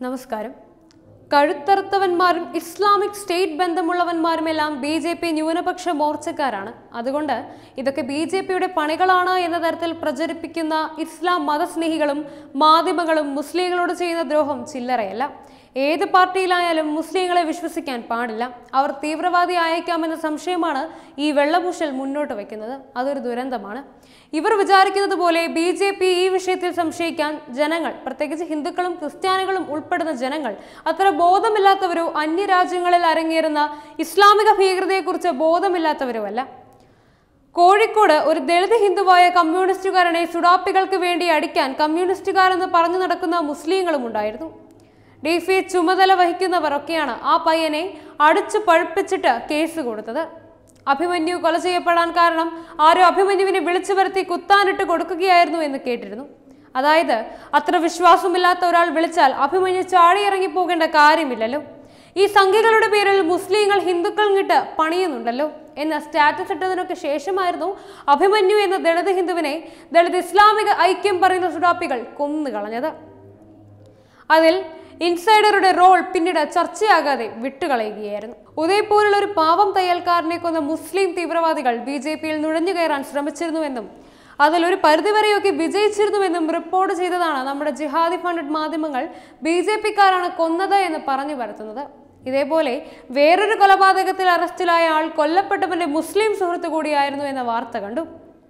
നമസ്കാരം കഴുത്തറുത്തവന്മാരും Islamic State ബന്ധമുള്ളവന്മാരുമെല്ലാം ബി ജെ പി ന്യൂനപക്ഷ മോർച്ചക്കാരാണ് അതുകൊണ്ട് ഇതൊക്കെ ബി ജെ പിയുടെ പണികളാണ് എന്ന തരത്തിൽ പ്രചരിപ്പിക്കുന്ന ഇസ്ലാം മതസ്നേഹികളും മാധ്യമങ്ങളും മുസ്ലിങ്ങളോട് ചെയ്യുന്ന ദ്രോഹം ചില്ലറയല്ല ഏത് പാർട്ടിയിലായാലും മുസ്ലിങ്ങളെ വിശ്വസിക്കാൻ പാടില്ല അവർ തീവ്രവാദി ആയേക്കാമെന്ന സംശയമാണ് ഈ വെള്ളപൂശൽ മുന്നോട്ട് വയ്ക്കുന്നത് അതൊരു ദുരന്തമാണ് ഇവർ വിചാരിക്കുന്നത് പോലെ ബി ജെ പി ഈ വിഷയത്തിൽ സംശയിക്കാൻ ജനങ്ങൾ പ്രത്യേകിച്ച് ഹിന്ദുക്കളും ക്രിസ്ത്യാനികളും ഉൾപ്പെടുന്ന ജനങ്ങൾ അത്ര ബോധമില്ലാത്തവരോ അന്യരാജ്യങ്ങളിൽ അരങ്ങേറുന്ന ഇസ്ലാമിക ഭീകരതയെക്കുറിച്ച് ബോധമില്ലാത്തവരോ അല്ല കോഴിക്കോട് ഒരു ദളിത് ഹിന്ദുവായ കമ്മ്യൂണിസ്റ്റുകാരനെ സുഡാപ്പികൾക്ക് വേണ്ടി അടിക്കാൻ കമ്മ്യൂണിസ്റ്റുകാരെന്ന് പറഞ്ഞു നടക്കുന്ന മുസ്ലിങ്ങളും ഉണ്ടായിരുന്നു ഡിഫി ചുമതല വഹിക്കുന്നവരൊക്കെയാണ് ആ പയ്യനെ അടിച്ചു പഴുപ്പിച്ചിട്ട് കേസ് കൊടുത്തത് അഭിമന്യു കൊല ചെയ്യപ്പെടാൻ കാരണം ആരോ അഭിമന്യുവിനെ വിളിച്ചു വരുത്തി കുത്താനിട്ട് കൊടുക്കുകയായിരുന്നു എന്ന് കേട്ടിരുന്നു അതായത് അത്ര വിശ്വാസമില്ലാത്ത ഒരാൾ വിളിച്ചാൽ അഭിമന്യു ചാടിയിറങ്ങി പോകേണ്ട കാര്യമില്ലല്ലോ ഈ സംഖ്യകളുടെ പേരിൽ മുസ്ലിങ്ങൾ ഹിന്ദുക്കൾ ഇങ്ങിട്ട് പണിയുന്നുണ്ടല്ലോ എന്ന സ്റ്റാറ്റസ് ഇട്ടതിനൊക്കെ ശേഷമായിരുന്നു അഭിമന്യു എന്ന ദളിത് ഹിന്ദുവിനെ ദളിത് ഇസ്ലാമിക ഐക്യം പറയുന്ന സുഡാപ്പികൾ കൊന്നുകളഞ്ഞത് അതിൽ ഇൻസൈഡറുടെ റോൾ പിന്നീട് ചർച്ചയാകാതെ വിട്ടുകളയുകയായിരുന്നു ഉദയ്പൂരിൽ ഒരു പാവം തയ്യൽക്കാരനെ കൊന്ന മുസ്ലിം തീവ്രവാദികൾ ബി ജെ പിയിൽ നുഴഞ്ഞു കയറാൻ ശ്രമിച്ചിരുന്നുവെന്നും അതിലൊരു പരിധിവരെയൊക്കെ വിജയിച്ചിരുന്നുവെന്നും റിപ്പോർട്ട് ചെയ്തതാണ് നമ്മുടെ ജിഹാദി ഫണ്ടഡ് മാധ്യമങ്ങൾ ബി ജെ പിക്കാരാണ് കൊന്നത് എന്ന് പറഞ്ഞു വരുത്തുന്നത് ഇതേപോലെ വേറൊരു കൊലപാതകത്തിൽ അറസ്റ്റിലായ ആൾ കൊല്ലപ്പെട്ടവന്റെ മുസ്ലിം സുഹൃത്ത് കൂടിയായിരുന്നു എന്ന വാർത്ത കണ്ടു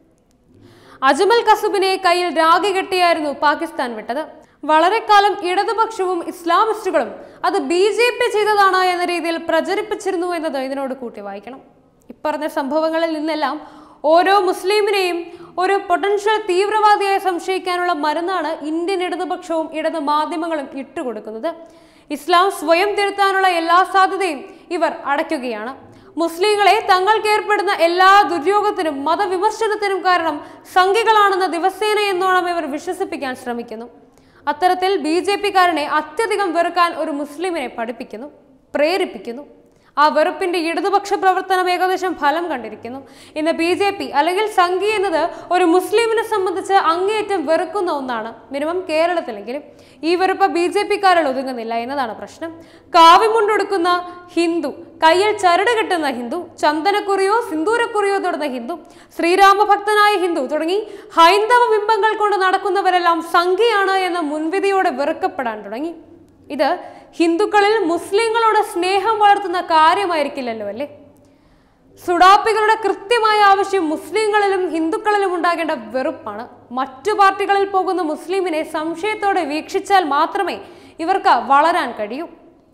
അജ്മൽ കസുബിനെ കയ്യിൽ രാഗി കെട്ടിയായിരുന്നു പാകിസ്ഥാൻ വിട്ടത് വളരെ കാലം ഇടതുപക്ഷവും ഇസ്ലാമിസ്റ്റുകളും അത് ബി ജെ പി ചെയ്തതാണ് എന്ന രീതിയിൽ പ്രചരിപ്പിച്ചിരുന്നു എന്നത് ഇതിനോട് കൂട്ടി വായിക്കണം ഇപ്പറഞ്ഞ സംഭവങ്ങളിൽ നിന്നെല്ലാം ഓരോ മുസ്ലിമിനെയും ഒരു പൊട്ടൻഷ്യൽ തീവ്രവാദിയായി സംശയിക്കാനുള്ള മരുന്നാണ് ഇന്ത്യൻ ഇടതുപക്ഷവും ഇടത് മാധ്യമങ്ങളും ഇട്ടുകൊടുക്കുന്നത് ഇസ്ലാം സ്വയം തിരുത്താനുള്ള എല്ലാ സാധ്യതയും ഇവർ അടയ്ക്കുകയാണ് മുസ്ലിങ്ങളെ തങ്ങൾക്ക് ഏർപ്പെടുന്ന എല്ലാ ദുര്യോഗത്തിനും മതവിമർശനത്തിനും കാരണം സംഖ്യകളാണെന്ന ദിവസേന എന്നോണം ഇവർ വിശ്വസിപ്പിക്കാൻ ശ്രമിക്കുന്നു അത്തരത്തിൽ ബി ജെ പിക്കാരനെ അത്യധികം വെറുക്കാൻ ഒരു മുസ്ലിമിനെ പഠിപ്പിക്കുന്നു പ്രേരിപ്പിക്കുന്നു ആ വെറുപ്പിന്റെ ഇടതുപക്ഷ പ്രവർത്തനം ഏകദേശം ഫലം കണ്ടിരിക്കുന്നു ഇന്ന് ബി ജെ പി അല്ലെങ്കിൽ സംഘി എന്നത് ഒരു മുസ്ലിമിനെ സംബന്ധിച്ച് അങ്ങേയറ്റം വെറുക്കുന്ന ഒന്നാണ് മിനിമം കേരളത്തിലെങ്കിലും ഈ വെറുപ്പ് ബി ജെ പിക്കാരിൽ ഒതുങ്ങുന്നില്ല എന്നതാണ് പ്രശ്നം കാവിമുണ്ടൊടുക്കുന്ന ഹിന്ദു കയ്യിൽ ചരട് കെട്ടുന്ന ഹിന്ദു ചന്ദനക്കുറിയോ സിന്ദൂരക്കുറിയോ തൊടുന്ന ഹിന്ദു ശ്രീരാമഭക്തനായ ഹിന്ദു തുടങ്ങി ഹൈന്ദവ ബിംബങ്ങൾ കൊണ്ട് നടക്കുന്നവരെല്ലാം സംഘിയാണ് എന്ന മുൻവിധിയോടെ വെറുക്കപ്പെടാൻ തുടങ്ങി ഇത് ഹിന്ദുക്കളിൽ മുസ്ലിങ്ങളോട് സ്നേഹം വളർത്തുന്ന കാര്യമായിരിക്കില്ലല്ലോ അല്ലേ സുഡാപ്പികളുടെ കൃത്യമായ ആവശ്യം മുസ്ലിങ്ങളിലും ഹിന്ദുക്കളിലും ഉണ്ടാകേണ്ട വെറുപ്പാണ് മറ്റു പാർട്ടികളിൽ പോകുന്ന മുസ്ലിമിനെ സംശയത്തോടെ വീക്ഷിച്ചാൽ മാത്രമേ ഇവർക്ക് വളരാൻ കഴിയൂ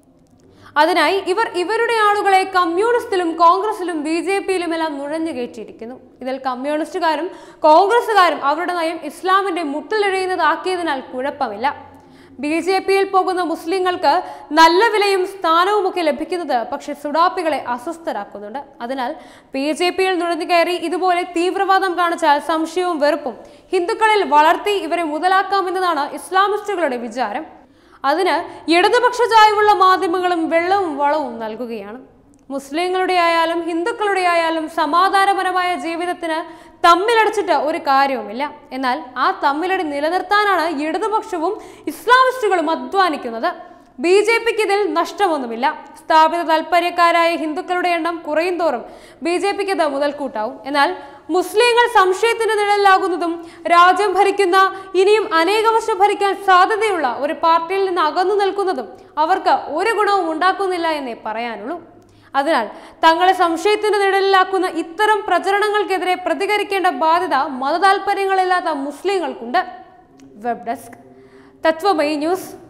അതിനായി ഇവർ ഇവരുടെ ആളുകളെ കമ്മ്യൂണിസ്റ്റിലും കോൺഗ്രസിലും ബി ജെ പിയിലുമെല്ലാം നുഴഞ്ഞു കയറ്റിയിരിക്കുന്നു ഇതിൽ കമ്മ്യൂണിസ്റ്റുകാരും കോൺഗ്രസുകാരും അവരുടെ നയം ഇസ്ലാമിന്റെ മുട്ടിലിഴയുന്നതാക്കിയതിനാൽ കുഴപ്പമില്ല ബി ജെ പിയിൽ പോകുന്ന മുസ്ലിങ്ങൾക്ക് നല്ല വിലയും സ്ഥാനവുമൊക്കെ ലഭിക്കുന്നത് പക്ഷെ സുഡാപ്പികളെ അസ്വസ്ഥരാക്കുന്നുണ്ട് അതിനാൽ ബി ജെ പിയിൽ നുഴഞ്ഞു കയറി ഇതുപോലെ തീവ്രവാദം കാണിച്ചാൽ സംശയവും വെറുപ്പും ഹിന്ദുക്കളിൽ വളർത്തി ഇവരെ മുതലാക്കാമെന്നതാണ് ഇസ്ലാമിസ്റ്റുകളുടെ വിചാരം അതിന് ഇടതുപക്ഷ ചായവുള്ള മാധ്യമങ്ങളും വെള്ളവും വളവും നൽകുകയാണ് മുസ്ലിങ്ങളുടെ ആയാലും ഹിന്ദുക്കളുടെ ആയാലും സമാധാനപരമായ ജീവിതത്തിന് തമ്മിലടിച്ചിട്ട് ഒരു കാര്യവുമില്ല എന്നാൽ ആ തമ്മിലടി നിലനിർത്താനാണ് ഇടതുപക്ഷവും ഇസ്ലാമിസ്റ്റുകളും അധ്വാനിക്കുന്നത് ബി ജെ പിക്ക് ഇതിൽ നഷ്ടമൊന്നുമില്ല സ്ഥാപിത താല്പര്യക്കാരായ ഹിന്ദുക്കളുടെ എണ്ണം കുറയും തോറും ബി ജെ പിക്ക് ഇത് മുതൽക്കൂട്ടാവും എന്നാൽ മുസ്ലിങ്ങൾ സംശയത്തിന്റെ നിഴലിലാകുന്നതും രാജ്യം ഭരിക്കുന്ന ഇനിയും അനേക വർഷം ഭരിക്കാൻ സാധ്യതയുള്ള ഒരു പാർട്ടിയിൽ നിന്ന് അകന്നു നിൽക്കുന്നതും അവർക്ക് ഒരു ഗുണവും ഉണ്ടാക്കുന്നില്ല എന്നേ പറയാനുള്ളൂ അതിനാൽ തങ്ങളെ സംശയത്തിന്റെ നിഴലിലാക്കുന്ന ഇത്തരം പ്രചരണങ്ങൾക്കെതിരെ പ്രതികരിക്കേണ്ട ബാധ്യത മതതാൽപര്യങ്ങളില്ലാത്ത മുസ്ലിങ്ങൾക്കുണ്ട് വെബ് ഡെസ്ക് തത്വമയി ന്യൂസ്